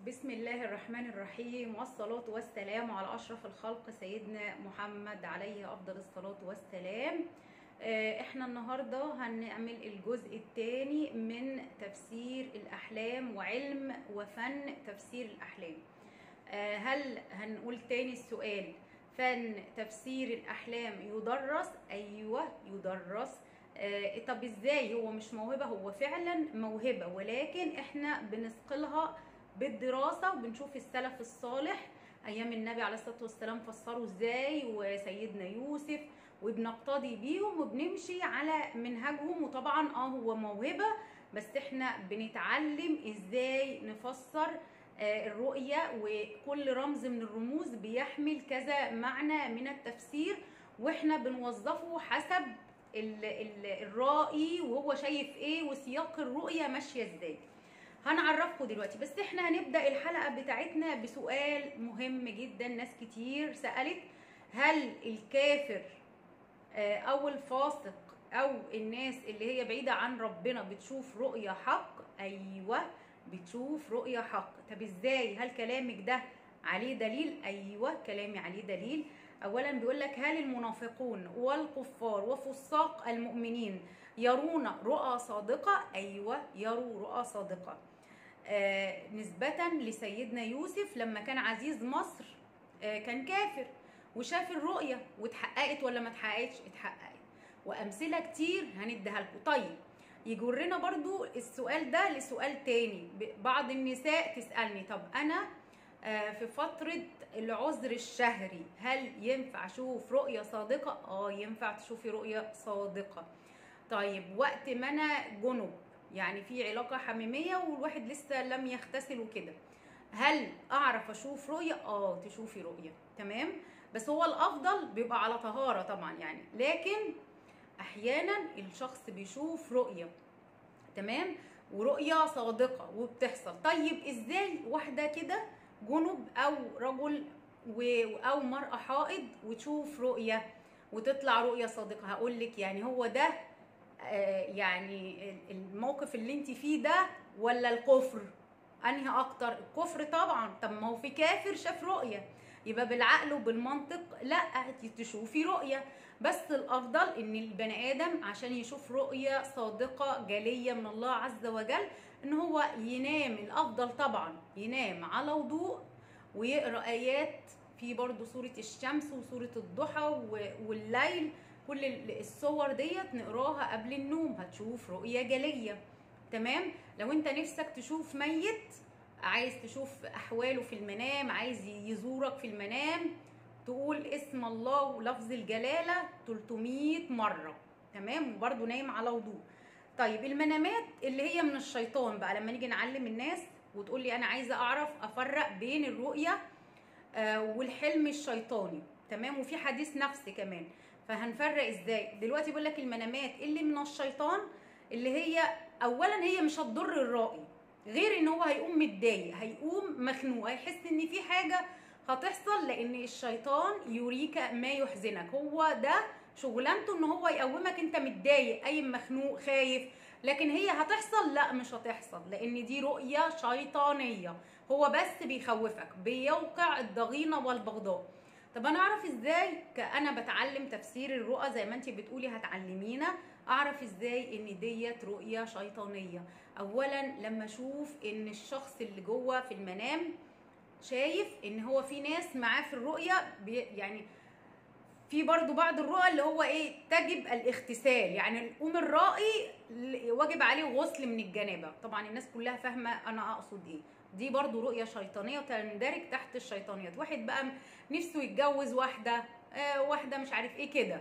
بسم الله الرحمن الرحيم والصلاة والسلام على أشرف الخلق سيدنا محمد عليه أفضل الصلاة والسلام آه، احنا النهاردة هنعمل الجزء الثاني من تفسير الأحلام وعلم وفن تفسير الأحلام آه، هل هنقول تاني السؤال فن تفسير الأحلام يدرس أيوة يدرس آه، طب ازاي هو مش موهبة هو فعلا موهبة ولكن احنا بنثقلها بالدراسة وبنشوف السلف الصالح ايام النبي عليه الصلاة والسلام فسروا ازاي وسيدنا يوسف وبنقتدي بيهم وبنمشي على منهجهم وطبعا اه هو موهبة بس احنا بنتعلم ازاي نفسر آه، الرؤية وكل رمز من الرموز بيحمل كذا معنى من التفسير واحنا بنوظفه حسب ال- ال- الرائي وهو شايف ايه وسياق الرؤية ماشية ازاي هنعرفكم دلوقتي بس احنا هنبدأ الحلقة بتاعتنا بسؤال مهم جدا ناس كتير سألت هل الكافر آه، او الفاسق او الناس اللي هي بعيدة عن ربنا بتشوف رؤية حق ايوه بتشوف رؤية حق طب ازاي هل كلامك ده عليه دليل ايوه كلامي عليه دليل اولا بيقول لك هل المنافقون والكفار وفساق المؤمنين يرون رؤى صادقة ايوه يروا رؤى صادقة آه نسبة لسيدنا يوسف لما كان عزيز مصر آه كان كافر وشاف الرؤية واتحققت ولا ما اتحققتش اتحققت وامثلة كتير هنديها لكم طيب يجرنا برضو السؤال ده لسؤال تاني ب- بعض النساء تسألني طب انا آه، في فترة العذر الشهري هل ينفع اشوف رؤية صادقة؟ اه ينفع تشوفي رؤية صادقة. طيب وقت ما انا جنب يعني في علاقة حميمية والواحد لسه لم يغتسل وكده هل اعرف اشوف رؤية؟ اه تشوفي رؤية تمام؟ بس هو الافضل بيبقى على طهارة طبعا يعني لكن احيانا الشخص بيشوف رؤية تمام؟ ورؤية صادقة وبتحصل طيب ازاي واحدة كده جنب او رجل و- او مرأة حائض وتشوف رؤية وتطلع رؤية صادقة هقول لك يعني هو ده آه، يعني ال- الموقف اللي انت فيه ده ولا الكفر انهي اكتر الكفر طبعا طب ما هو في كافر شاف رؤية يبقى بالعقل وبالمنطق لا تشوفي رؤية بس الافضل ان البني ادم عشان يشوف رؤية صادقة جلية من الله عز وجل ان هو ينام الافضل طبعا ينام على وضوء ويقرا ايات في برضو سوره الشمس وسوره الضحى و- والليل كل ال- الصور ديت نقراها قبل النوم هتشوف رؤيه جليه تمام لو انت نفسك تشوف ميت عايز تشوف احواله في المنام عايز يزورك في المنام تقول اسم الله ولفظ الجلاله 300 مره تمام وبرضو نايم على وضوء طيب المنامات اللي هي من الشيطان بقى لما نيجي نعلم الناس وتقول لي انا عايزه اعرف افرق بين الرؤيه آه، والحلم الشيطاني تمام وفي حديث نفسي كمان فهنفرق ازاي دلوقتي بيقول لك المنامات اللي من الشيطان اللي هي اولا هي مش هتضر الرائي غير ان هو هيقوم متضايق هيقوم مخنوق هيحس ان في حاجه هتحصل لان الشيطان يريك ما يحزنك هو ده شغلانته ان هو يقومك انت متضايق اي مخنوق خايف لكن هي هتحصل لا مش هتحصل لان دي رؤيه شيطانيه هو بس بيخوفك بيوقع الضغينه والبغضاء طب انا اعرف ازاي كأنا بتعلم تفسير الرؤى زي ما انت بتقولي هتعلمينا اعرف ازاي ان ديت رؤيه شيطانيه اولا لما اشوف ان الشخص اللي جوه في المنام شايف ان هو في ناس معاه في الرؤيه بي يعني في برضو بعض الرؤى اللي هو ايه تجب الاغتسال يعني الام الرائي ل- واجب عليه غسل من الجنابه طبعا الناس كلها فاهمه انا اقصد ايه دي برضو رؤيه شيطانيه وتندرج تحت الشيطانيات واحد بقى نفسه يتجوز واحده آه واحده مش عارف ايه كده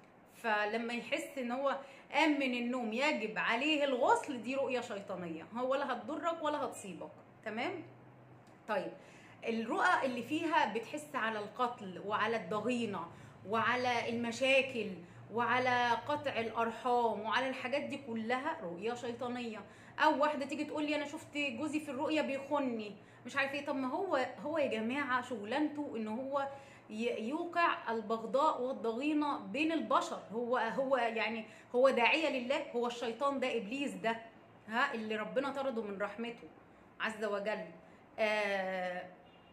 فلما يحس ان هو قام من النوم يجب عليه الغسل دي رؤيه شيطانيه هو ولا هتضرك ولا هتصيبك تمام طيب الرؤى اللي فيها بتحس على القتل وعلى الضغينه وعلى المشاكل وعلى قطع الارحام وعلى الحاجات دي كلها رؤيه شيطانيه او واحده تيجي تقول لي انا شفت جوزي في الرؤيه بيخني مش عارف ايه طب ما هو هو يا جماعه شغلانته ان هو ي- يوقع البغضاء والضغينه بين البشر هو هو يعني هو داعيه لله هو الشيطان ده ابليس ده ها اللي ربنا طرده من رحمته عز وجل آه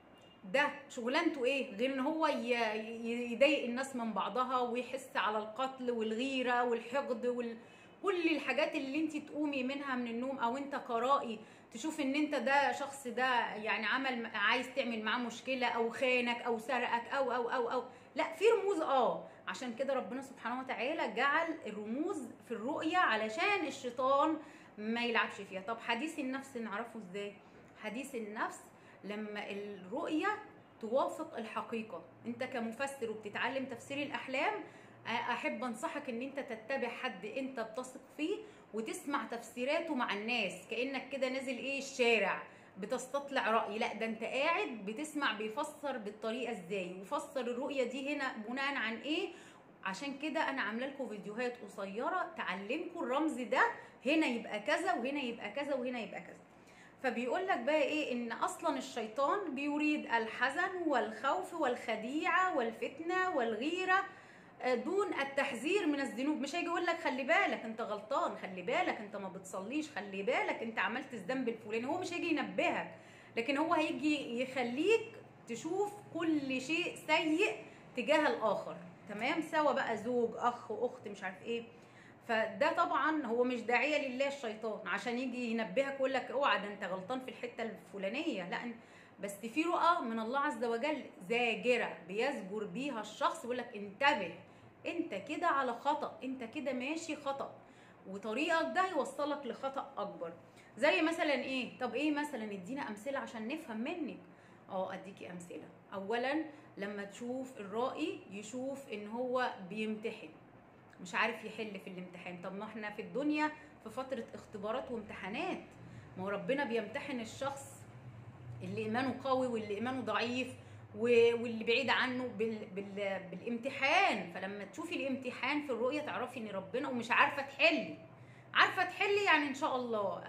ده شغلانته ايه غير ان هو ي- ي- يضايق الناس من بعضها ويحس على القتل والغيره والحقد وال... كل الحاجات اللي انت تقومي منها من النوم او انت كرائي تشوف ان انت ده شخص ده يعني عمل عايز تعمل معاه مشكله او خانك او سرقك او او او او لا في رموز اه عشان كده ربنا سبحانه وتعالى جعل الرموز في الرؤيه علشان الشيطان ما يلعبش فيها طب حديث النفس نعرفه ازاي حديث النفس لما الرؤيه توافق الحقيقه انت كمفسر وبتتعلم تفسير الاحلام احب انصحك ان انت تتبع حد انت بتثق فيه وتسمع تفسيراته مع الناس كانك كده نازل ايه الشارع بتستطلع راي لا ده انت قاعد بتسمع بيفسر بالطريقه ازاي وفسر الرؤيه دي هنا بناء عن ايه عشان كده انا عامله لكم فيديوهات قصيره تعلمكم الرمز ده هنا يبقى كذا وهنا يبقى كذا وهنا يبقى كذا فبيقول لك بقى ايه ان اصلا الشيطان بيريد الحزن والخوف والخديعه والفتنه والغيره دون التحذير من الذنوب مش هيجي يقول لك خلي بالك انت غلطان خلي بالك انت ما بتصليش خلي بالك انت عملت الذنب الفلاني هو مش هيجي ينبهك لكن هو هيجي يخليك تشوف كل شيء سيء تجاه الاخر تمام سواء بقى زوج اخ اخت مش عارف ايه فده طبعا هو مش داعيه لله الشيطان عشان يجي ينبهك ويقول لك اوعى ده انت غلطان في الحته الفلانيه لا بس في رؤى من الله عز وجل زاجره بيزجر بيها الشخص يقول لك انتبه انت كده على خطا انت كده ماشي خطا وطريقك ده يوصلك لخطا اكبر زي مثلا ايه طب ايه مثلا ادينا امثله عشان نفهم منك اه اديكي امثله اولا لما تشوف الرائي يشوف ان هو بيمتحن مش عارف يحل في الامتحان طب ما احنا في الدنيا في فتره اختبارات وامتحانات ما هو ربنا بيمتحن الشخص اللي ايمانه قوي واللي ايمانه ضعيف واللي بعيد عنه بال... بال... بالامتحان فلما تشوفي الامتحان في الرؤيه تعرفي ان ربنا ومش عارفه تحلي عارفه تحلي يعني ان شاء الله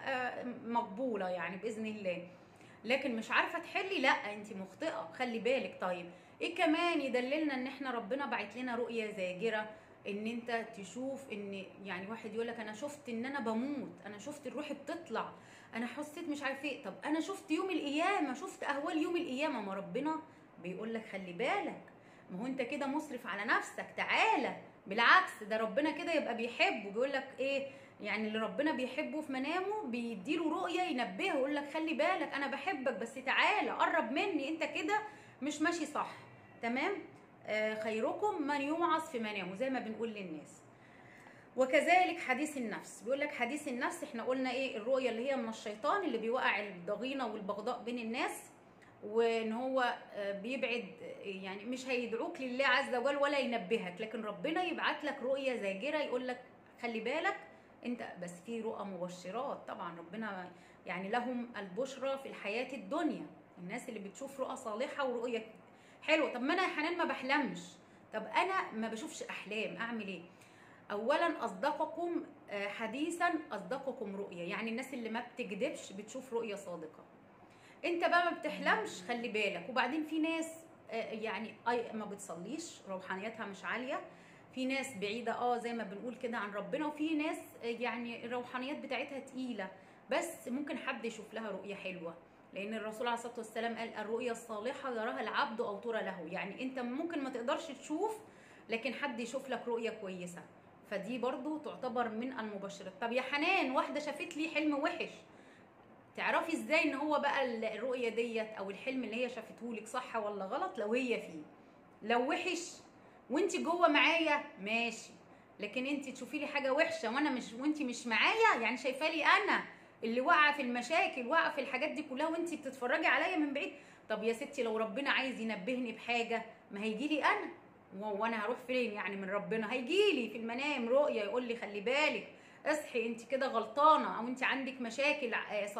مقبوله يعني باذن الله لكن مش عارفه تحلي لا انت مخطئه خلي بالك طيب ايه كمان يدللنا ان احنا ربنا بعت لنا رؤيه زاجره ان انت تشوف ان يعني واحد يقول لك انا شفت ان انا بموت انا شفت الروح بتطلع انا حسيت مش عارف ايه طب انا شفت يوم القيامه شفت اهوال يوم القيامه ما ربنا بيقول لك خلي بالك ما هو انت كده مسرف على نفسك تعالى بالعكس ده ربنا كده يبقى بيحبه بيقول لك ايه يعني اللي ربنا بيحبه في منامه بيديله رؤيه ينبهه يقول لك خلي بالك انا بحبك بس تعالى قرب مني انت كده مش ماشي صح تمام آه خيركم من يوعظ في منامه زي ما بنقول للناس وكذلك حديث النفس بيقول لك حديث النفس احنا قلنا ايه الرؤيه اللي هي من الشيطان اللي بيوقع الضغينه والبغضاء بين الناس وان هو بيبعد يعني مش هيدعوك لله عز وجل ولا ينبهك لكن ربنا يبعت لك رؤيه زاجره يقول لك خلي بالك انت بس في رؤى مبشرات طبعا ربنا يعني لهم البشرى في الحياه الدنيا الناس اللي بتشوف رؤى صالحه ورؤيه حلوه طب ما انا يا حنان ما بحلمش طب انا ما بشوفش احلام اعمل ايه اولا اصدقكم حديثا اصدقكم رؤيه يعني الناس اللي ما بتكذبش بتشوف رؤيه صادقه انت بقى ما بتحلمش خلي بالك وبعدين في ناس يعني ما بتصليش روحانيتها مش عاليه في ناس بعيده اه زي ما بنقول كده عن ربنا وفي ناس يعني الروحانيات بتاعتها تقيله بس ممكن حد يشوف لها رؤيه حلوه لان الرسول عليه الصلاه والسلام قال الرؤيا الصالحه يراها العبد او ترى له يعني انت ممكن ما تقدرش تشوف لكن حد يشوف لك رؤيه كويسه فدي برضو تعتبر من المبشرات طب يا حنان واحده شافت لي حلم وحش تعرفي ازاي ان هو بقى الرؤيه ديت او الحلم اللي هي شافته لك صح ولا غلط لو هي فيه لو وحش وانت جوه معايا ماشي لكن انت تشوفي لي حاجه وحشه وانا مش وانت مش معايا يعني شايفه لي انا اللي واقعه في المشاكل واقعه في الحاجات دي كلها وانت بتتفرجي عليا من بعيد طب يا ستي لو ربنا عايز ينبهني بحاجه ما هيجي لي انا وانا هروح فين يعني من ربنا هيجي لي في المنام رؤيه يقول لي خلي بالك اصحي انت كده غلطانه او انت عندك مشاكل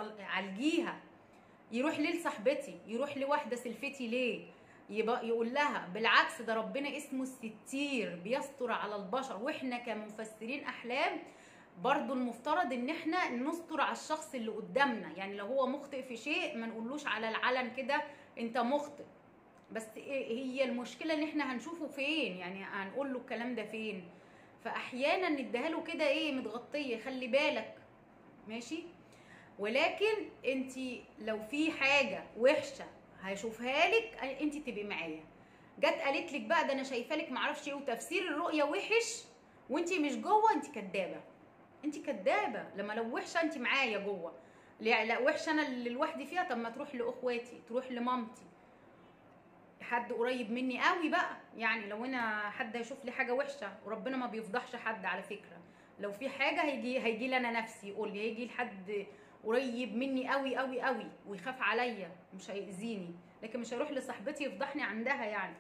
عالجيها يروح ليه لصاحبتي يروح لواحده سلفتي ليه يبقى يقول لها بالعكس ده ربنا اسمه الستير بيستر على البشر واحنا كمفسرين احلام برضو المفترض ان احنا نستر على الشخص اللي قدامنا يعني لو هو مخطئ في شيء ما نقولوش على العلن كده انت مخطئ بس هي المشكله ان احنا هنشوفه فين يعني هنقول له الكلام ده فين فاحيانا نديها له كده ايه متغطيه خلي بالك ماشي ولكن انت لو في حاجه وحشه هشوفها لك انت تبقي معايا جت قالت لك بقى ده انا شايفه لك معرفش ايه وتفسير الرؤيه وحش وانت مش جوه انت كدابه انت كدابه لما لو وحشه انت معايا جوه لا لا وحشه انا اللي لوحدي فيها طب ما تروح لاخواتي تروح لمامتي حد قريب مني قوي بقى يعني لو انا حد هيشوف لي حاجه وحشه وربنا ما بيفضحش حد على فكره لو في حاجه هيجي هيجي لي انا نفسي يقول لي هيجي لحد قريب مني قوي قوي قوي ويخاف عليا مش هيأذيني لكن مش هيروح لصاحبتي يفضحني عندها يعني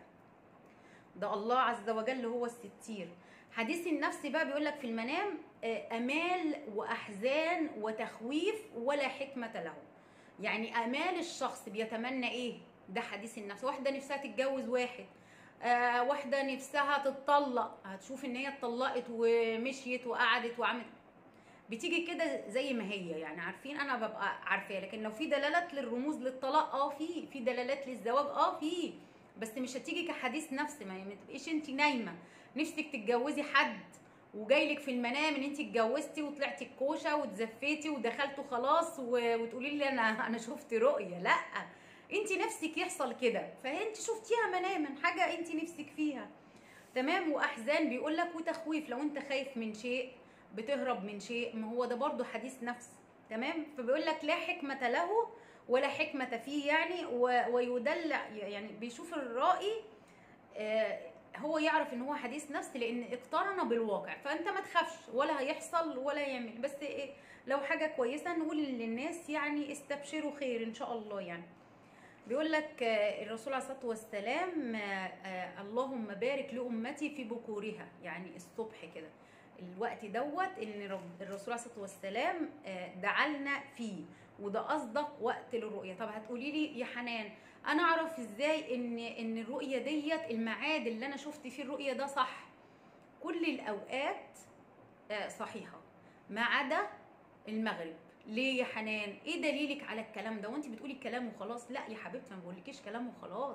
ده الله عز وجل هو الستير حديث النفس بقى بيقول لك في المنام امال واحزان وتخويف ولا حكمه له يعني امال الشخص بيتمنى ايه ده حديث النفس واحده نفسها تتجوز واحد آه واحده نفسها تتطلق هتشوف ان هي اتطلقت ومشيت وقعدت وعملت بتيجي كده زي ما هي يعني عارفين انا ببقى عارفاها لكن لو في دلالات للرموز للطلاق اه في في دلالات للزواج اه في بس مش هتيجي كحديث نفس ما, ما تبقيش انت نايمه نفسك تتجوزي حد وجاي لك في المنام ان انت اتجوزتي وطلعتي الكوشه واتزفيتي ودخلتوا خلاص وتقولي لي انا انا شفت رؤيه لا انت نفسك يحصل كده فانت شفتيها مناما حاجه انت نفسك فيها تمام واحزان بيقول لك وتخويف لو انت خايف من شيء بتهرب من شيء ما هو ده برضو حديث نفس تمام فبيقول لك لا حكمه له ولا حكمه فيه يعني ويدلع يعني بيشوف الرائي آه هو يعرف ان هو حديث نفس لان اقترن بالواقع فانت ما تخافش ولا هيحصل ولا يعمل بس إيه لو حاجه كويسه نقول للناس يعني استبشروا خير ان شاء الله يعني بيقول لك الرسول عليه الصلاه والسلام اللهم بارك لامتي في بكورها يعني الصبح كده الوقت دوت ان الرسول عليه الصلاه والسلام دعلنا فيه وده اصدق وقت للرؤيه طب هتقولي لي يا حنان انا اعرف ازاي ان ان الرؤيه ديت الميعاد اللي انا شفت فيه الرؤيه ده صح كل الاوقات صحيحه ما عدا المغرب ليه يا حنان ايه دليلك على الكلام ده وانت بتقولي الكلام وخلاص لا يا حبيبتي ما بقولكيش كلام وخلاص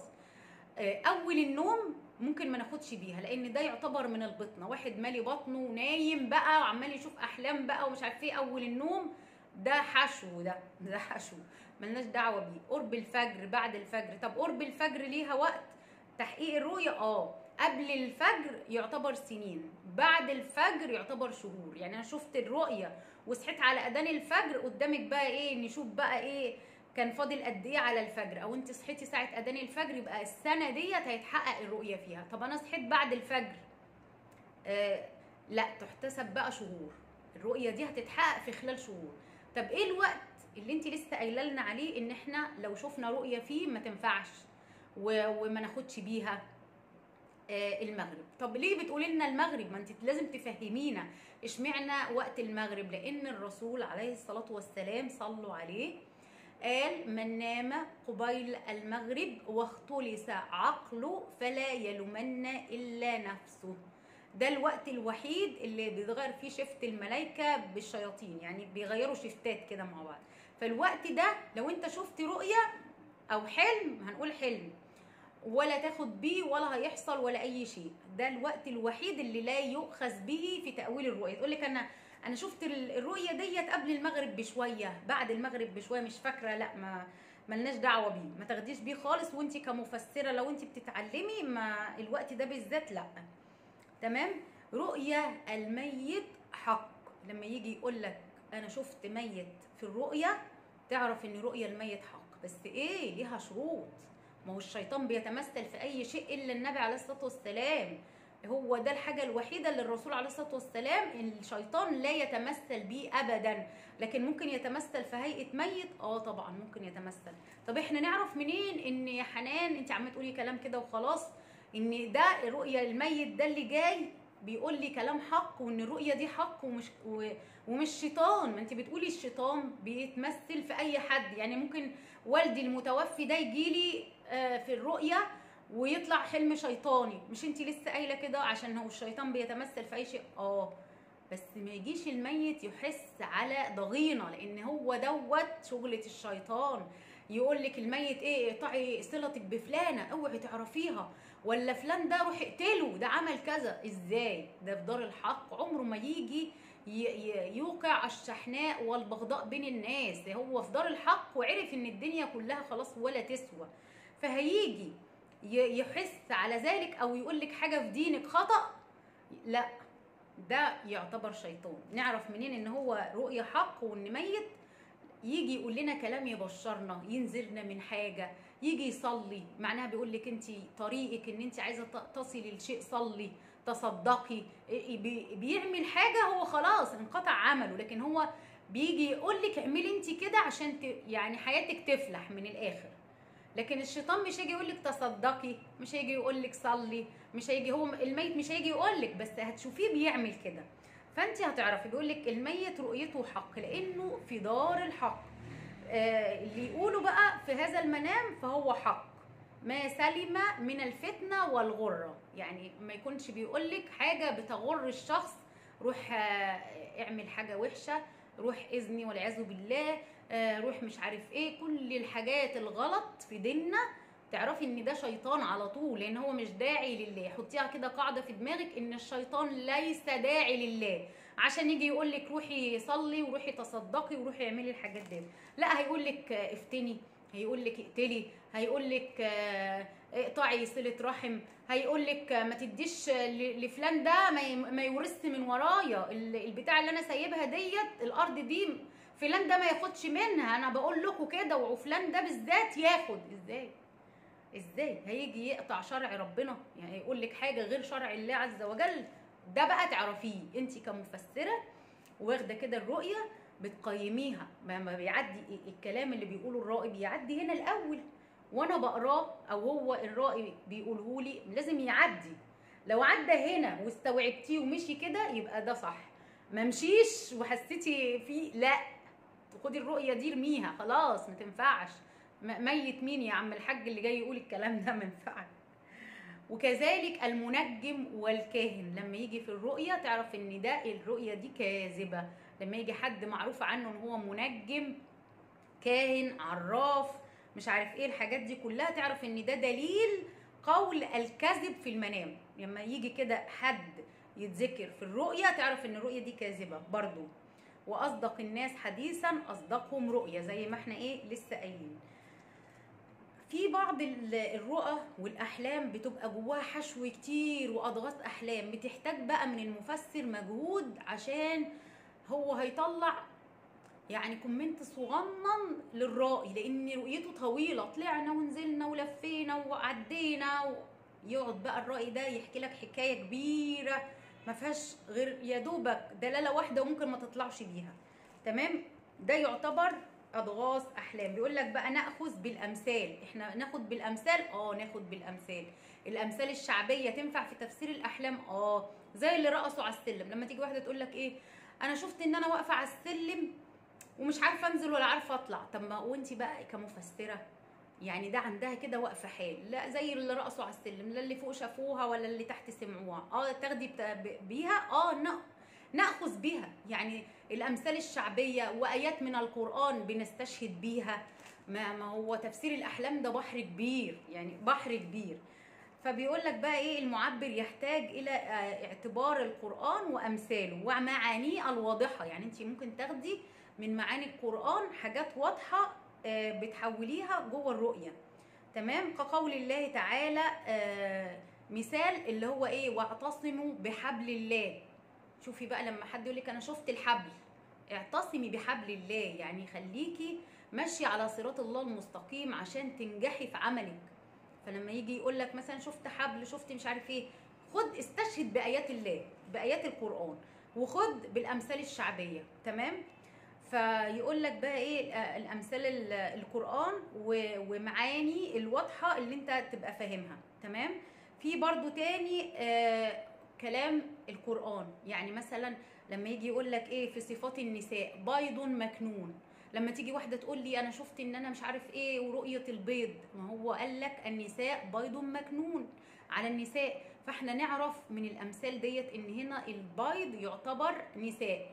اول النوم ممكن ما ناخدش بيها لان ده يعتبر من البطنه واحد مالي بطنه ونايم بقى وعمال يشوف احلام بقى ومش عارف ايه اول النوم ده حشو ده ده حشو ملناش دعوه بيه قرب الفجر بعد الفجر طب قرب الفجر ليها وقت تحقيق الرؤيه اه قبل الفجر يعتبر سنين بعد الفجر يعتبر شهور يعني انا شفت الرؤيه وصحيت على اذان الفجر قدامك بقى ايه نشوف بقى ايه كان فاضل قد ايه على الفجر او انت صحيتي ساعه اذان الفجر يبقى السنه ديت هيتحقق الرؤيه فيها طب انا صحيت بعد الفجر آه لا تحتسب بقى شهور الرؤيه دي هتتحقق في خلال شهور طب ايه الوقت اللي انت لسه قايله لنا عليه ان احنا لو شفنا رؤيه فيه ما تنفعش وما ناخدش بيها آه المغرب طب ليه بتقولي لنا المغرب ما انت لازم تفهمينا اشمعنى وقت المغرب لان الرسول عليه الصلاه والسلام صلوا عليه قال من نام قبيل المغرب واختلس عقله فلا يلومن الا نفسه ده الوقت الوحيد اللي بيتغير فيه شفت الملائكه بالشياطين يعني بيغيروا شفتات كده مع بعض فالوقت ده لو انت شفت رؤيه او حلم هنقول حلم ولا تاخد بيه ولا هيحصل ولا اي شيء ده الوقت الوحيد اللي لا يؤخذ به في تاويل الرؤيه تقول لك انا انا شفت الرؤيه ديت قبل المغرب بشويه بعد المغرب بشويه مش فاكره لا ما ملناش دعوه بيه ما تاخديش بيه خالص وانت كمفسره لو انت بتتعلمي ما الوقت ده بالذات لا تمام رؤيه الميت حق لما يجي يقول لك انا شفت ميت في الرؤيه تعرف ان رؤيه الميت حق بس ايه ليها شروط ما هو الشيطان بيتمثل في اي شيء الا النبي عليه الصلاه والسلام هو ده الحاجه الوحيده اللي الرسول عليه الصلاه والسلام الشيطان لا يتمثل بيه ابدا لكن ممكن يتمثل في هيئه ميت اه طبعا ممكن يتمثل طب احنا نعرف منين ان يا حنان انت عماله تقولي كلام كده وخلاص ان ده رؤيه الميت ده اللي جاي بيقول لي كلام حق وان الرؤيه دي حق ومش ومش شيطان ما انت بتقولي الشيطان بيتمثل في اي حد يعني ممكن والدي المتوفي ده يجي لي في الرؤيه ويطلع حلم شيطاني مش انت لسه قايله كده عشان هو الشيطان بيتمثل في اي شيء اه بس ما يجيش الميت يحس على ضغينه لان هو دوت شغله الشيطان يقول لك الميت ايه اقطعي صلتك بفلانه اوعي تعرفيها ولا فلان ده روح اقتله ده عمل كذا ازاي ده في دار الحق عمره ما يجي يوقع الشحناء والبغضاء بين الناس هو في دار الحق وعرف ان الدنيا كلها خلاص ولا تسوى فهيجي يحس على ذلك او يقول لك حاجه في دينك خطا لا ده يعتبر شيطان نعرف منين ان هو رؤيه حق وان ميت يجي يقول لنا كلام يبشرنا ينذرنا من حاجه يجي يصلي معناها بيقول لك انت طريقك ان انت عايزه تصلي لشيء صلي تصدقي بيعمل حاجه هو خلاص انقطع عمله لكن هو بيجي يقول لك اعملي انت كده عشان يعني حياتك تفلح من الاخر لكن الشيطان مش هيجي يقول لك تصدقي مش هيجي يقول لك صلي مش هيجي هو الميت مش هيجي يقول لك بس هتشوفيه بيعمل كده فانت هتعرفي بيقول لك الميت رؤيته حق لانه في دار الحق آه اللي يقوله بقى في هذا المنام فهو حق ما سلم من الفتنه والغره يعني ما يكونش بيقول لك حاجه بتغر الشخص روح آه اعمل حاجه وحشه روح اذني والعياذ بالله آه روح مش عارف ايه كل الحاجات الغلط في ديننا تعرفي ان ده شيطان على طول لان هو مش داعي لله حطيها كده قاعده في دماغك ان الشيطان ليس داعي لله عشان يجي يقول لك روحي صلي وروحي تصدقي وروحي اعملي الحاجات دي لا هيقول لك افتني هيقول لك اقتلي هيقول لك اقطعي صله رحم هيقول لك ما تديش لفلان ده ما يورث من ورايا البتاع اللي انا سايبها ديت الارض دي فلان ده ما ياخدش منها انا بقول لكم كده وفلان ده بالذات ياخد ازاي ازاي هيجي يقطع شرع ربنا يعني يقول لك حاجه غير شرع الله عز وجل ده بقى تعرفيه انت كمفسره واخده كده الرؤيه بتقيميها ما بيعدي الكلام اللي بيقوله الرائي بيعدي هنا الاول وانا بقراه او هو الرائي بيقوله لي لازم يعدي لو عدى هنا واستوعبتيه ومشي كده يبقى ده صح ما مشيش وحسيتي فيه لا خدي الرؤيه دي ارميها خلاص ما تنفعش ميت مين يا عم الحاج اللي جاي يقول الكلام ده ما ينفعش وكذلك المنجم والكاهن لما يجي في الرؤية تعرف ان ده الرؤية دي كاذبة لما يجي حد معروف عنه ان هو منجم كاهن عراف مش عارف ايه الحاجات دي كلها تعرف ان ده دليل قول الكذب في المنام لما يجي كده حد يتذكر في الرؤية تعرف ان الرؤية دي كاذبة برضو واصدق الناس حديثا اصدقهم رؤية زي ما احنا ايه لسه قايلين في بعض الرؤى والاحلام بتبقى جواها حشو كتير واضغاث احلام بتحتاج بقى من المفسر مجهود عشان هو هيطلع يعني كومنت صغنن للرائي لان رؤيته طويله طلعنا ونزلنا ولفينا وعدينا و... يقعد بقى الرائي ده يحكي لك حكايه كبيره ما فيهاش غير يا دوبك دلاله واحده وممكن ما تطلعش بيها تمام ده يعتبر اضغاث احلام بيقول لك بقى ناخذ بالامثال احنا ناخد بالامثال اه ناخد بالامثال الامثال الشعبيه تنفع في تفسير الاحلام اه زي اللي رقصوا على السلم لما تيجي واحده تقول لك ايه انا شفت ان انا واقفه على السلم ومش عارفه انزل ولا عارفه اطلع طب ما وانت بقى كمفسره يعني ده عندها كده واقفه حال لا زي اللي رقصوا على السلم لا اللي فوق شافوها ولا اللي تحت سمعوها اه تاخدي بيها اه ناخذ بيها يعني الامثال الشعبيه وايات من القران بنستشهد بيها ما, ما هو تفسير الاحلام ده بحر كبير يعني بحر كبير فبيقول لك بقى ايه المعبر يحتاج الى اعتبار القران وامثاله ومعانيه الواضحه يعني انت ممكن تاخدي من معاني القران حاجات واضحه بتحوليها جوه الرؤيه تمام كقول الله تعالى مثال اللي هو ايه واعتصموا بحبل الله شوفي بقى لما حد يقول لك انا شفت الحبل اعتصمي بحبل الله يعني خليكي ماشيه على صراط الله المستقيم عشان تنجحي في عملك فلما يجي يقول لك مثلا شفت حبل شفت مش عارف ايه خد استشهد بايات الله بايات القران وخد بالامثال الشعبيه تمام فيقول لك بقى ايه الامثال القران ومعاني الواضحه اللي انت تبقى فاهمها تمام في برضو تاني آه كلام القرآن يعني مثلا لما يجي يقول لك ايه في صفات النساء بيض مكنون لما تيجي واحدة تقول لي انا شفت ان انا مش عارف ايه ورؤية البيض ما هو قال لك النساء بيض مكنون على النساء فاحنا نعرف من الامثال ديت ان هنا البيض يعتبر نساء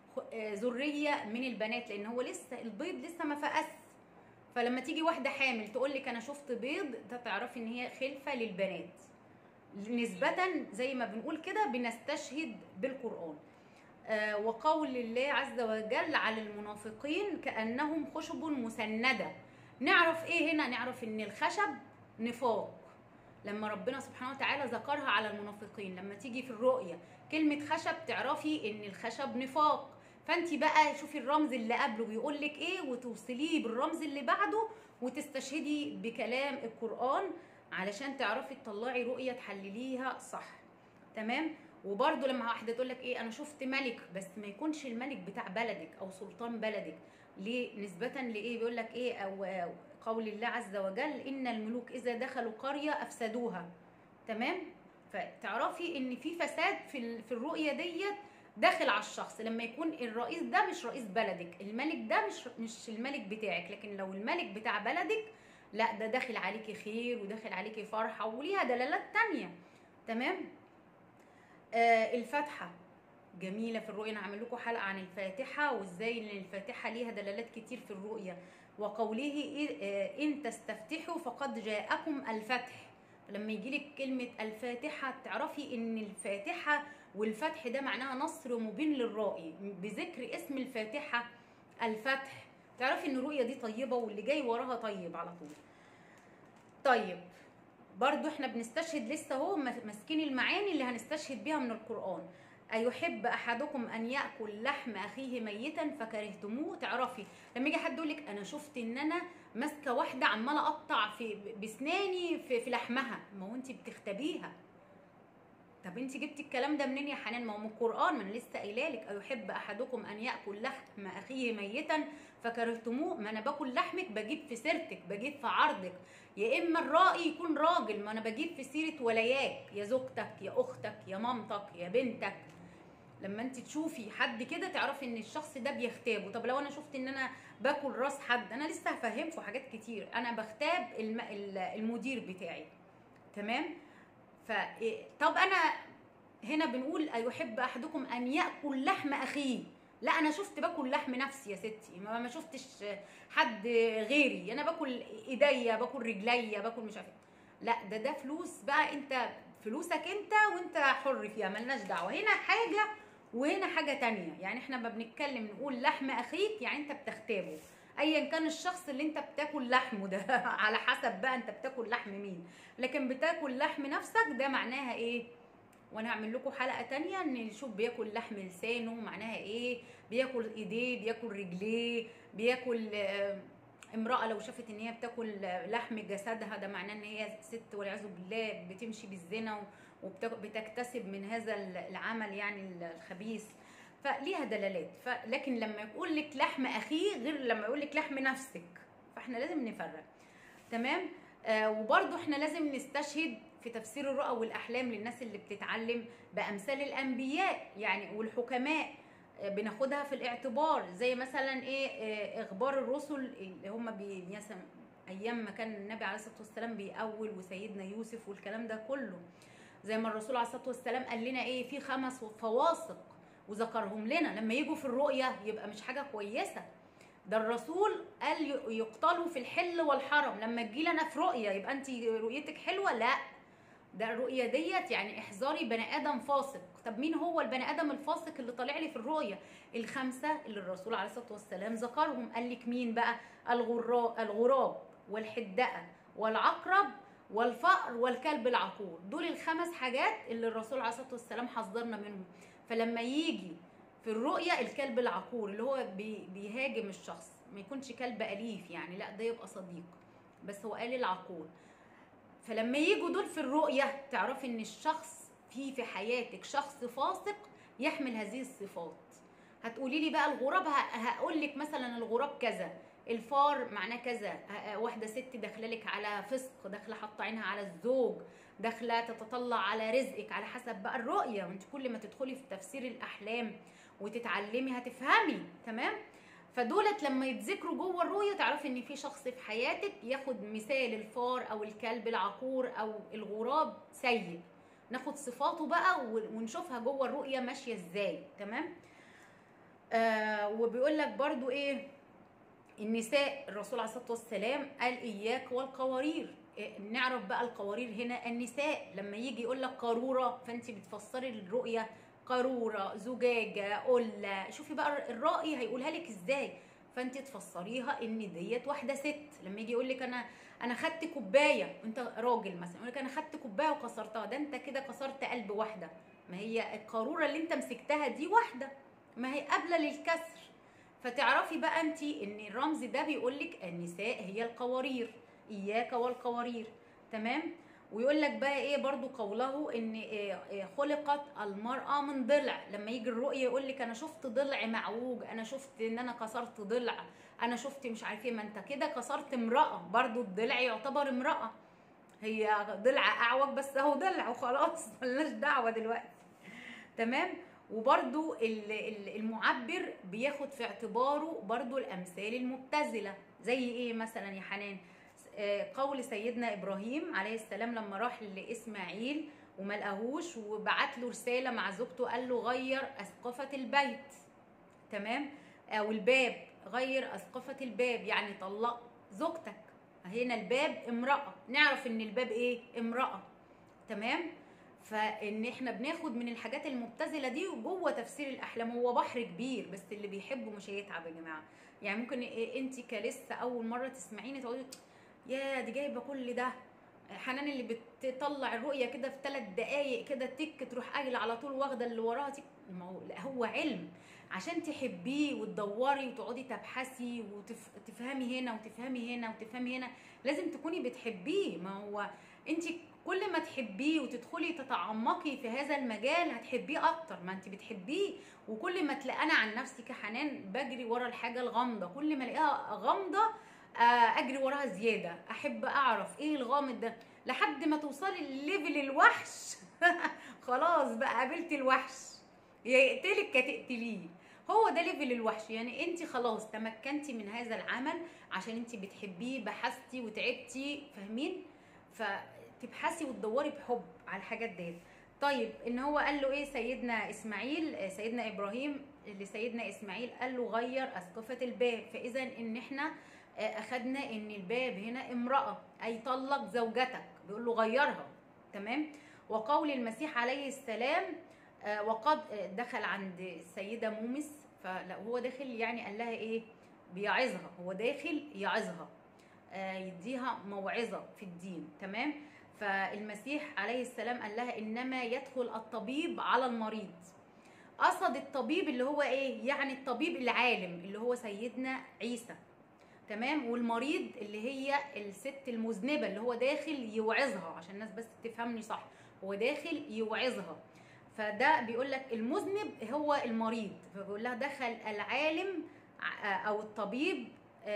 ذرية من البنات لان هو لسه البيض لسه ما فقس فلما تيجي واحدة حامل تقول لك انا شفت بيض ده تعرفي ان هي خلفة للبنات نسبة زي ما بنقول كده بنستشهد بالقرآن آه، وقول الله عز وجل على المنافقين كأنهم خشب مسندة نعرف ايه هنا نعرف ان الخشب نفاق لما ربنا سبحانه وتعالى ذكرها على المنافقين لما تيجي في الرؤية كلمة خشب تعرفي ان الخشب نفاق فانت بقى شوفي الرمز اللي قبله بيقول لك ايه وتوصليه بالرمز اللي بعده وتستشهدي بكلام القرآن علشان تعرفي تطلعي رؤية تحلليها صح تمام وبرده لما واحده تقول لك ايه انا شفت ملك بس ما يكونش الملك بتاع بلدك او سلطان بلدك ليه نسبه لايه بيقول لك ايه او أو قول الله عز وجل ان الملوك اذا دخلوا قريه افسدوها تمام فتعرفي ان في فساد في ال- في الرؤيه ديت داخل على الشخص لما يكون الرئيس ده مش رئيس بلدك الملك ده مش مش الملك بتاعك لكن لو الملك بتاع بلدك لا ده داخل عليكي خير وداخل عليكي فرحه وليها دلالات تانية تمام آه الفاتحه جميله في الرؤيه انا هعمل لكم حلقه عن الفاتحه وازاي ان الفاتحه ليها دلالات كتير في الرؤيه وقوله إيه- آه، ان تستفتحوا فقد جاءكم الفتح لما يجي لك كلمه الفاتحه تعرفي ان الفاتحه والفتح ده معناها نصر مبين للرائي بذكر اسم الفاتحه الفتح تعرفي ان الرؤيه دي طيبه واللي جاي وراها طيب على طول طيب برضو احنا بنستشهد لسه اهو ماسكين المعاني اللي هنستشهد بيها من القرآن أيحب أحدكم أن يأكل لحم أخيه ميتا فكرهتموه تعرفي لما يجي حد يقول لك أنا شفت إن أنا ماسكة واحدة عمالة أقطع في بسناني في, في لحمها ما هو أنت بتختبيها طب انت جبتي الكلام ده منين يا حنان ما هو من القران ما انا لسه قايله لك ايحب احدكم ان ياكل لحم اخيه ميتا فكرهتموه ما انا باكل لحمك بجيب في سيرتك بجيب في عرضك يا اما الرأي يكون راجل ما انا بجيب في سيره ولاياك يا زوجتك يا اختك يا مامتك يا بنتك لما انت تشوفي حد كده تعرفي ان الشخص ده بيغتابه طب لو انا شفت ان انا باكل راس حد انا لسه هفهمكم حاجات كتير انا بغتاب الم... المدير بتاعي تمام ف طب انا هنا بنقول ايحب احدكم ان ياكل لحم اخيه لا انا شفت باكل لحم نفسي يا ستي ما ما شفتش حد غيري انا باكل ايديا باكل رجليا باكل مش عارفه لا ده ده فلوس بقى انت فلوسك انت وانت حر فيها ملناش دعوه هنا حاجه وهنا حاجه تانية يعني احنا ما بنتكلم نقول لحم اخيك يعني انت بتغتابه ايا كان الشخص اللي انت بتاكل لحمه ده على حسب بقى انت بتاكل لحم مين لكن بتاكل لحم نفسك ده معناها ايه وانا هعمل لكم حلقه تانية ان نشوف بياكل لحم لسانه معناها ايه بياكل ايديه بياكل رجليه بياكل آه، امراه لو شافت ان هي بتاكل لحم جسدها ده معناه ان هي ست والعياذ بالله بتمشي بالزنا وبتكتسب من هذا العمل يعني الخبيث فليها دلالات لكن لما يقول لك لحم اخيه غير لما يقول لك لحم نفسك فاحنا لازم نفرق تمام آه وبرضو احنا لازم نستشهد في تفسير الرؤى والاحلام للناس اللي بتتعلم بامثال الانبياء يعني والحكماء آه بناخدها في الاعتبار زي مثلا ايه آه اخبار الرسل اللي هم بيسم ايام ما كان النبي عليه الصلاه والسلام بيأول وسيدنا يوسف والكلام ده كله زي ما الرسول عليه الصلاه والسلام قال لنا ايه في خمس فواسق وذكرهم لنا لما يجوا في الرؤيه يبقى مش حاجه كويسه ده الرسول قال يقتلوا في الحل والحرم لما تجي لنا في رؤيه يبقى انت رؤيتك حلوه لا ده الرؤيه ديت يعني احذري بني ادم فاسق طب مين هو البني ادم الفاسق اللي طالع لي في الرؤيه الخمسه اللي الرسول عليه الصلاه والسلام ذكرهم قال لك مين بقى الغراب الغراب والحدقه والعقرب والفأر والكلب العقور دول الخمس حاجات اللي الرسول عليه الصلاه والسلام حذرنا منهم فلما يجي في الرؤية الكلب العقور اللي هو بي بيهاجم الشخص ما يكونش كلب أليف يعني لا ده يبقى صديق بس هو قال العقور فلما يجوا دول في الرؤية تعرفي ان الشخص في في حياتك شخص فاسق يحمل هذه الصفات هتقولي لي بقى الغراب هقول لك مثلا الغراب كذا الفار معناه كذا واحده ست داخله لك على فسق داخله حاطه عينها على الزوج داخله تتطلع على رزقك على حسب بقى الرؤيه وانت كل ما تدخلي في تفسير الاحلام وتتعلمي هتفهمي تمام فدولت لما يتذكروا جوه الرؤيه تعرفي ان في شخص في حياتك ياخد مثال الفار او الكلب العقور او الغراب سيء ناخد صفاته بقى ونشوفها جوه الرؤيه ماشيه ازاي تمام آه وبيقول لك برضو ايه النساء الرسول عليه الصلاه والسلام قال اياك والقوارير إيه نعرف بقى القوارير هنا النساء لما يجي يقول لك قاروره فانت بتفسري الرؤيه قاروره زجاجه قله شوفي بقى الرأي هيقولها لك ازاي فانت تفسريها ان ديت واحده ست لما يجي يقول لك انا انا خدت كوبايه انت راجل مثلا يقول لك انا خدت كوبايه وكسرتها ده انت كده كسرت قلب واحده ما هي القاروره اللي انت مسكتها دي واحده ما هي قابله للكسر فتعرفي بقى انت ان الرمز ده بيقول لك النساء هي القوارير اياك والقوارير تمام ويقول لك بقى ايه برضو قوله ان إيه إيه خلقت المرأة من ضلع لما يجي الرؤية يقول لك انا شفت ضلع معوج انا شفت ان انا كسرت ضلع انا شفت مش عارف ايه ما انت كده كسرت امرأة برضو الضلع يعتبر امرأة هي ضلع اعوج بس اهو ضلع وخلاص ملناش دعوة دلوقتي تمام وبرضو المعبر بياخد في اعتباره برضو الامثال المبتذله زي ايه مثلا يا حنان قول سيدنا ابراهيم عليه السلام لما راح لاسماعيل وما لقاهوش وبعت له رساله مع زوجته قال له غير اسقفه البيت تمام او الباب غير اسقفه الباب يعني طلق زوجتك هنا الباب امراه نعرف ان الباب ايه امراه تمام فان احنا بناخد من الحاجات المبتذله دي جوه تفسير الاحلام هو بحر كبير بس اللي بيحبه مش هيتعب يا جماعه يعني ممكن إيه انت كلسه اول مره تسمعيني تقولي يا دي جايبه كل ده حنان اللي بتطلع الرؤيه كده في ثلاث دقايق كده تك تروح قايله على طول واخده اللي وراها تك ما هو لا هو علم عشان تحبيه وتدوري وتقعدي تبحثي وتفهمي هنا وتفهمي هنا وتفهمي هنا لازم تكوني بتحبيه ما هو انت كل ما تحبيه وتدخلي تتعمقي في هذا المجال هتحبيه اكتر ما انت بتحبيه وكل ما تلاقي انا عن نفسي كحنان بجري ورا الحاجه الغامضه كل ما الاقيها غامضه اجري وراها زياده احب اعرف ايه الغامض ده لحد ما توصلي لليفل الوحش خلاص بقى قابلتي الوحش يا يقتلك يا تقتليه هو ده ليفل الوحش يعني انت خلاص تمكنتي من هذا العمل عشان انت بتحبيه بحثتي وتعبتي فاهمين فتبحثي وتدوري بحب على الحاجات ديت طيب ان هو قال له ايه سيدنا اسماعيل سيدنا ابراهيم لسيدنا اسماعيل قال له غير اسقفه الباب فاذا ان احنا اخدنا ان الباب هنا امراه اي طلق زوجتك بيقول له غيرها تمام وقول المسيح عليه السلام وقد دخل عند السيده مومس فلا هو داخل يعني قال لها ايه بيعظها هو داخل يعظها يديها موعظه في الدين تمام فالمسيح عليه السلام قال لها انما يدخل الطبيب على المريض قصد الطبيب اللي هو ايه يعني الطبيب العالم اللي هو سيدنا عيسى تمام والمريض اللي هي الست المذنبه اللي هو داخل يوعظها عشان الناس بس تفهمني صح هو داخل يوعظها فده بيقول لك المذنب هو المريض فبيقول لها دخل العالم او الطبيب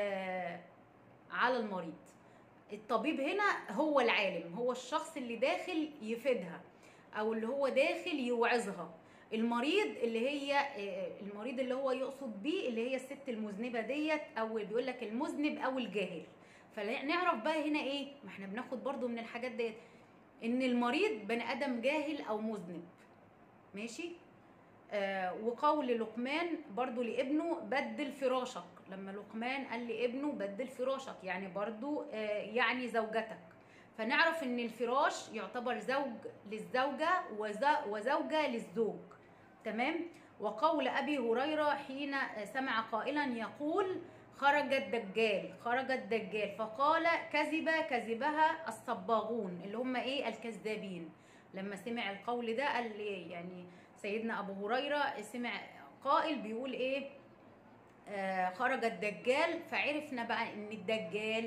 على المريض الطبيب هنا هو العالم هو الشخص اللي داخل يفيدها او اللي هو داخل يوعظها المريض اللي هي المريض اللي هو يقصد بيه اللي هي الست المذنبه ديت او بيقول لك المذنب او الجاهل فنعرف بقى هنا ايه ما احنا بناخد برضو من الحاجات ديت ان المريض بني ادم جاهل او مذنب ماشي آه وقول لقمان برضو لابنه بدل فراشك لما لقمان قال لابنه بدل فراشك يعني برضو آه يعني زوجتك فنعرف ان الفراش يعتبر زوج للزوجة وزوجة للزوج تمام وقول ابي هريرة حين سمع قائلا يقول خرج الدجال خرج الدجال فقال كذب كذبها الصباغون اللي هم ايه الكذابين لما سمع القول ده قال لي يعني سيدنا ابو هريره سمع قائل بيقول ايه آه خرج الدجال فعرفنا بقى ان الدجال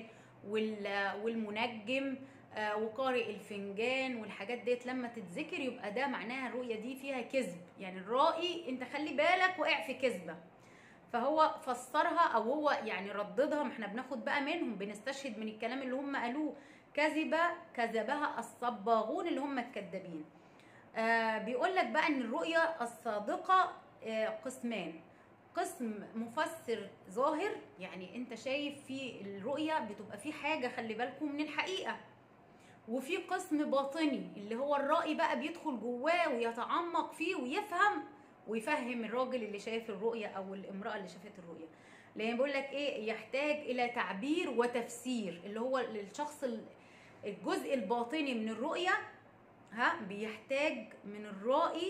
والمنجم آه وقارئ الفنجان والحاجات ديت لما تتذكر يبقى ده معناها الرؤيه دي فيها كذب يعني الرائي انت خلي بالك وقع في كذبه فهو فسرها او هو يعني رددها ما احنا بناخد بقى منهم بنستشهد من الكلام اللي هم قالوه كذب كذبها الصباغون اللي هم الكذابين آه بيقول لك بقى ان الرؤيه الصادقه آه قسمان قسم مفسر ظاهر يعني انت شايف في الرؤيه بتبقى في حاجه خلي بالكم من الحقيقه وفي قسم باطني اللي هو الرأي بقى بيدخل جواه ويتعمق فيه ويفهم ويفهم الراجل اللي شايف الرؤيه او الامراه اللي شافت الرؤيه لان بيقول لك ايه يحتاج الى تعبير وتفسير اللي هو للشخص الجزء الباطني من الرؤيه ها بيحتاج من الرائي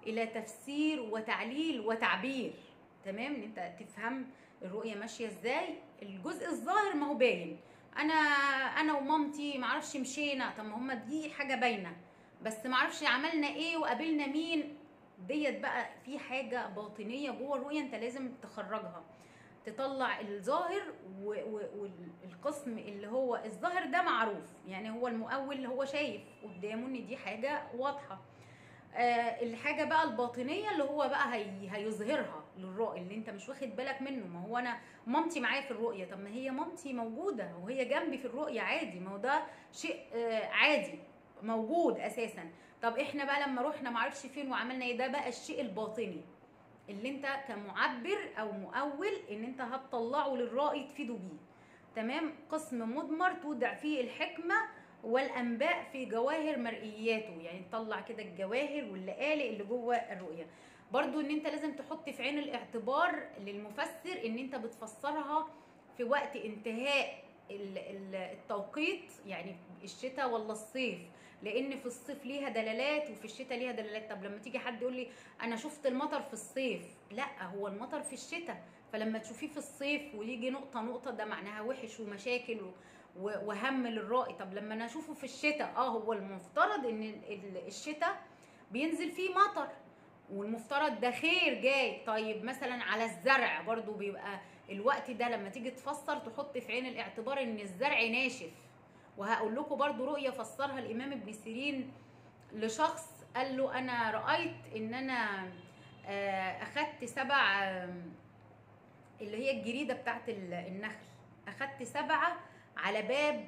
الى تفسير وتعليل وتعبير تمام ان انت تفهم الرؤيه ماشيه ازاي الجزء الظاهر ما هو باين انا انا ومامتي معرفش مشينا طب ما هما دي حاجه باينه بس معرفش عملنا ايه وقابلنا مين ديت بقى في حاجه باطنيه جوه الرؤيه انت لازم تخرجها تطلع الظاهر والقسم اللي هو الظاهر ده معروف يعني هو المؤول هو شايف قدامه ان دي حاجه واضحه آه الحاجه بقى الباطنيه اللي هو بقى هي هيظهرها للرؤيه اللي انت مش واخد بالك منه ما هو انا مامتي معايا في الرؤيه طب ما هي مامتي موجوده وهي جنبي في الرؤيه عادي ما هو ده شيء آه عادي موجود اساسا طب احنا بقى لما رحنا معرفش فين وعملنا ايه ده بقى الشيء الباطني اللي انت كمعبر او مؤول ان انت هتطلعه للرائي تفيده بيه تمام قسم مضمر تودع فيه الحكمه والانباء في جواهر مرئياته يعني تطلع كده الجواهر واللقالق اللي جوه الرؤيه برضو ان انت لازم تحط في عين الاعتبار للمفسر ان انت بتفسرها في وقت انتهاء التوقيت يعني الشتاء ولا الصيف لان في الصيف ليها دلالات وفي الشتاء ليها دلالات طب لما تيجي حد يقول لي انا شفت المطر في الصيف لا هو المطر في الشتاء فلما تشوفيه في الصيف ويجي نقطه نقطه ده معناها وحش ومشاكل وهم للرائي طب لما انا اشوفه في الشتاء اه هو المفترض ان الشتاء بينزل فيه مطر والمفترض ده خير جاي طيب مثلا على الزرع برضو بيبقى الوقت ده لما تيجي تفسر تحط في عين الاعتبار ان الزرع ناشف وهقول لكم برضو رؤيه فسرها الامام ابن سيرين لشخص قال له انا رايت ان انا اخدت سبع اللي هي الجريده بتاعت النخل اخدت سبعه على باب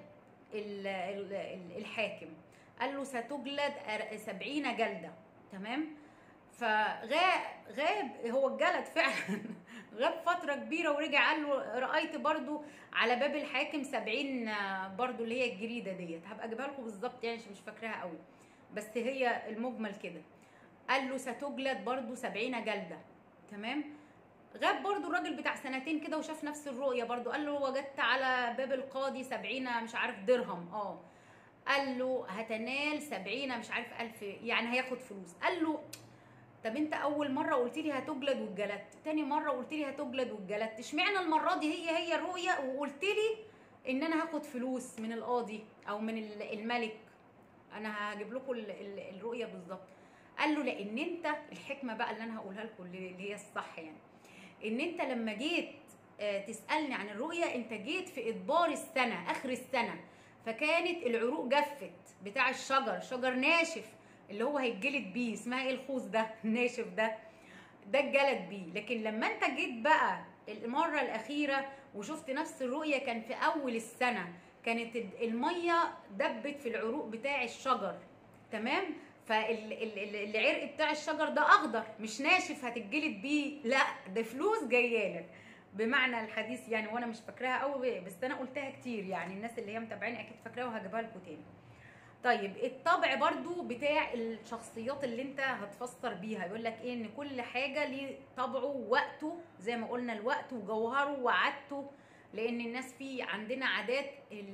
الحاكم قال له ستجلد سبعين جلده تمام فغاب غاب هو الجلد فعلا غاب فترة كبيرة ورجع قال له رأيت برضو على باب الحاكم سبعين برضو اللي هي الجريدة ديت هبقى اجيبها لكم بالظبط يعني مش فاكراها قوي بس هي المجمل كده قال له ستجلد برضو سبعين جلدة تمام غاب برضو الراجل بتاع سنتين كده وشاف نفس الرؤية برضو قال له وجدت على باب القاضي سبعين مش عارف درهم اه قال له هتنال سبعين مش عارف ألف يعني هياخد فلوس قال له طب انت اول مره قلت لي هتجلد واتجلدت تاني مره قلت لي هتجلد واتجلدت اشمعنى المره دي هي هي الرؤيه وقلت لي ان انا هاخد فلوس من القاضي او من الملك انا هجيب لكم الرؤيه بالظبط قال له لان انت الحكمه بقى اللي انا هقولها لكم اللي هي الصح يعني ان انت لما جيت تسالني عن الرؤيه انت جيت في ادبار السنه اخر السنه فكانت العروق جفت بتاع الشجر شجر ناشف اللي هو هيتجلد بيه اسمها ايه الخوص ده الناشف ده ده اتجلد بيه لكن لما انت جيت بقى المره الاخيره وشفت نفس الرؤيه كان في اول السنه كانت الميه دبت في العروق بتاع الشجر تمام فالعرق بتاع الشجر ده اخضر مش ناشف هتتجلد بيه لا ده فلوس جايه لك بمعنى الحديث يعني وانا مش فاكراها قوي بس انا قلتها كتير يعني الناس اللي هي متابعيني اكيد فاكراها وهجيبها لكم تاني طيب الطبع برضو بتاع الشخصيات اللي انت هتفسر بيها يقول لك ايه ان كل حاجه ليه طبعه ووقته زي ما قلنا الوقت وجوهره وعادته لان الناس في عندنا عادات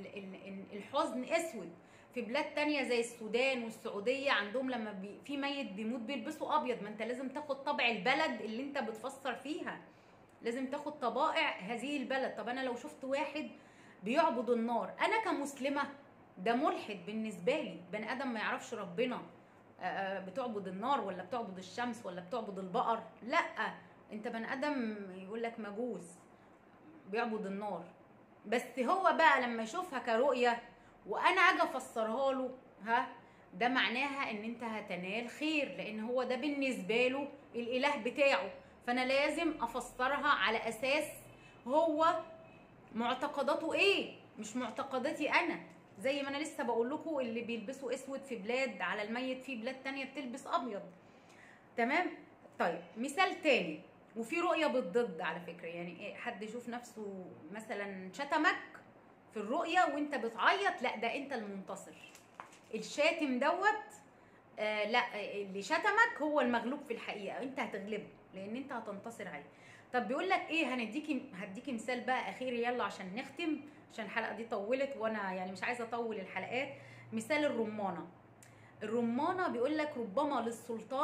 الحزن اسود في بلاد تانية زي السودان والسعودية عندهم لما بي في ميت بيموت بيلبسوا أبيض ما أنت لازم تاخد طبع البلد اللي أنت بتفسر فيها لازم تاخد طبائع هذه البلد طب أنا لو شفت واحد بيعبد النار أنا كمسلمة ده ملحد بالنسبة لي بني آدم ما يعرفش ربنا بتعبد النار ولا بتعبد الشمس ولا بتعبد البقر لا انت بني ادم يقول لك مجوس بيعبد النار بس هو بقى لما يشوفها كرؤيه وانا اجي افسرها له ها ده معناها ان انت هتنال خير لان هو ده بالنسبه له الاله بتاعه فانا لازم افسرها على اساس هو معتقداته ايه مش معتقداتي انا زي ما انا لسه بقول لكم اللي بيلبسوا اسود في بلاد على الميت في بلاد تانية بتلبس ابيض تمام طيب مثال تاني وفي رؤيه بالضد على فكره يعني إيه حد يشوف نفسه مثلا شتمك في الرؤيه وانت بتعيط لا ده انت المنتصر الشاتم دوت آه لا اللي شتمك هو المغلوب في الحقيقه انت هتغلبه لان انت هتنتصر عليه طب بيقول لك ايه هنديكي هديكي مثال بقى اخير يلا عشان نختم عشان الحلقه دي طولت وانا يعني مش عايزه اطول الحلقات مثال الرمانه الرمانه بيقول لك ربما للسلطان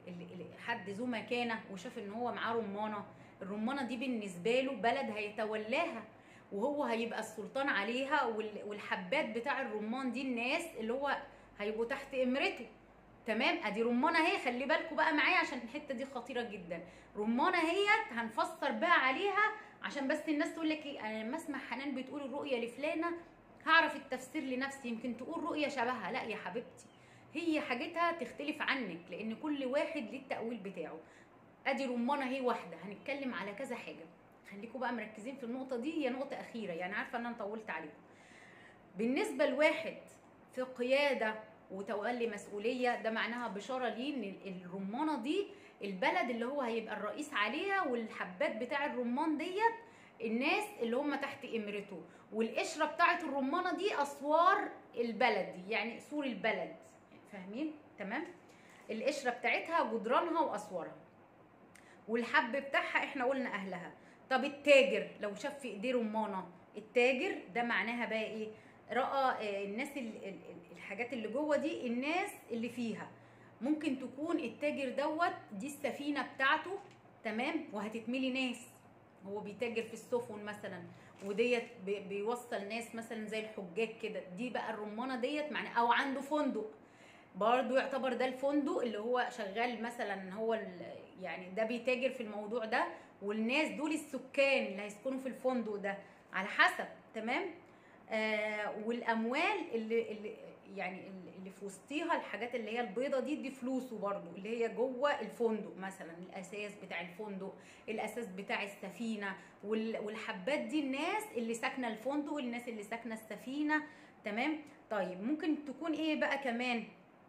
اللي اللي حد ذو مكانه وشاف ان هو معاه رمانه الرمانه دي بالنسبه له بلد هيتولاها وهو هيبقى السلطان عليها وال- والحبات بتاع الرمان دي الناس اللي هو هيبقوا تحت امرته تمام ادي رمانه اهي خلي بالكم بقى معايا عشان الحته دي خطيره جدا رمانه اهيت هنفسر بقى عليها عشان بس الناس تقول لك ايه انا لما اسمع حنان بتقول الرؤيه لفلانه هعرف التفسير لنفسي يمكن تقول رؤيه شبهها لا يا حبيبتي هي حاجتها تختلف عنك لان كل واحد ليه التاويل بتاعه ادي رمانه اهي واحده هنتكلم على كذا حاجه خليكم بقى مركزين في النقطه دي هي نقطه اخيره يعني عارفه ان انا طولت عليكم بالنسبه لواحد في قياده وتولي مسؤوليه ده معناها بشاره ليه ان الرمانه دي البلد اللي هو هيبقى الرئيس عليها والحبات بتاع الرمان ديت الناس اللي هم تحت امرته والقشره بتاعت الرمانه دي اسوار البلد دي يعني سور البلد فاهمين تمام القشره بتاعتها جدرانها واسوارها والحب بتاعها احنا قلنا اهلها طب التاجر لو شاف في ايديه رمانه التاجر ده معناها بقى ايه راى آه، الناس ال- ال- ال- الحاجات اللي جوه دي الناس اللي فيها ممكن تكون التاجر دوت دي السفينه بتاعته تمام وهتتملي ناس هو بيتاجر في السفن مثلا وديت بي- بيوصل ناس مثلا زي الحجاج كده دي بقى الرمانه ديت معناها او عنده فندق برضو يعتبر ده الفندق اللي هو شغال مثلا هو ال- يعني ده بيتاجر في الموضوع ده والناس دول السكان اللي هيسكنوا في الفندق ده على حسب تمام آه والاموال اللي, اللي يعني اللي- اللي في وسطيها الحاجات اللي هي البيضه دي دي فلوسه برضو اللي هي جوه الفندق مثلا الاساس بتاع الفندق الاساس بتاع السفينه وال- والحبات دي الناس اللي ساكنه الفندق والناس اللي ساكنه السفينه تمام طيب ممكن تكون ايه بقى كمان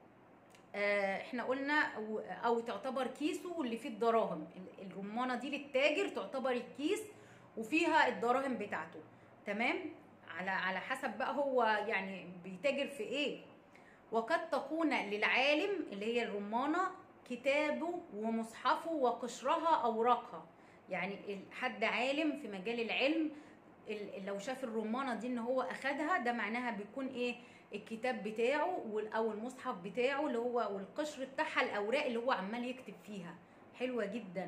آه، احنا قلنا او, أو تعتبر كيسه اللي فيه الدراهم ال- الرمانه دي للتاجر تعتبر الكيس وفيها الدراهم بتاعته تمام على على حسب بقى هو يعني بيتاجر في ايه وقد تكون للعالم اللي هي الرمانه كتابه ومصحفه وقشرها اوراقها يعني ال- حد عالم في مجال العلم ال- لو شاف الرمانه دي ان هو اخدها ده معناها بيكون ايه الكتاب بتاعه وال- او المصحف بتاعه اللي هو والقشر بتاعها الاوراق اللي هو عمال يكتب فيها حلوه جدا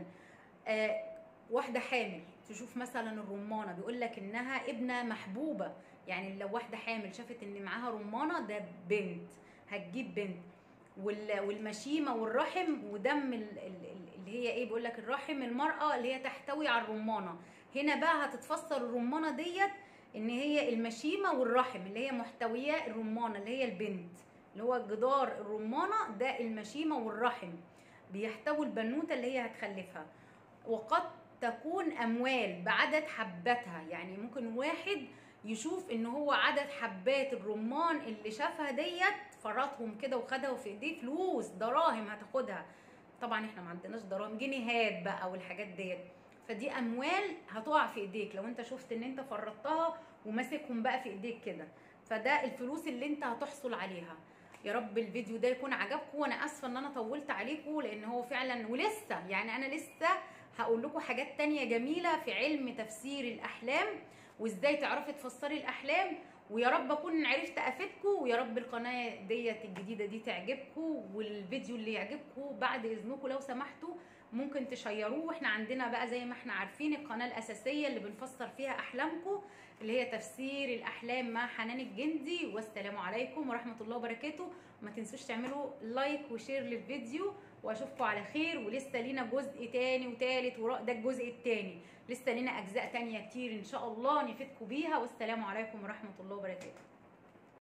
آه واحده حامل تشوف مثلا الرمانه بيقول لك انها ابنه محبوبه يعني لو واحده حامل شافت ان معاها رمانه ده بنت هتجيب بنت وال- والمشيمه والرحم ودم ال- ال- ال- اللي هي ايه بيقول لك الرحم المراه اللي هي تحتوي على الرمانه هنا بقى هتتفسر الرمانه ديت ان هي المشيمه والرحم اللي هي محتوياه الرمانه اللي هي البنت اللي هو جدار الرمانه ده المشيمه والرحم بيحتوي البنوته اللي هي هتخلفها وقد تكون اموال بعدد حباتها يعني ممكن واحد يشوف ان هو عدد حبات الرمان اللي شافها ديت فرطهم كده وخدها في ايديه فلوس دراهم هتاخدها طبعا احنا ما عندناش دراهم جنيهات بقى والحاجات ديت فدي اموال هتقع في ايديك لو انت شفت ان انت فرطتها وماسكهم بقى في ايديك كده فده الفلوس اللي انت هتحصل عليها يا رب الفيديو ده يكون عجبكم وانا اسفه ان انا طولت عليكم لان هو فعلا ولسه يعني انا لسه هقول لكم حاجات تانية جميله في علم تفسير الاحلام وازاي تعرفي تفسري الاحلام ويا رب اكون عرفت افيدكم ويا رب القناه ديت الجديده دي تعجبكم والفيديو اللي يعجبكم بعد اذنكم لو سمحتوا ممكن تشيروه واحنا عندنا بقى زي ما احنا عارفين القناه الاساسيه اللي بنفسر فيها احلامكم اللي هي تفسير الاحلام مع حنان الجندي والسلام عليكم ورحمه الله وبركاته ما تنسوش تعملوا لايك وشير للفيديو واشوفكم على خير ولسه لينا جزء تاني وتالت ورا ده الجزء التاني لسه لينا اجزاء تانية كتير ان شاء الله نفيدكم بيها والسلام عليكم ورحمه الله وبركاته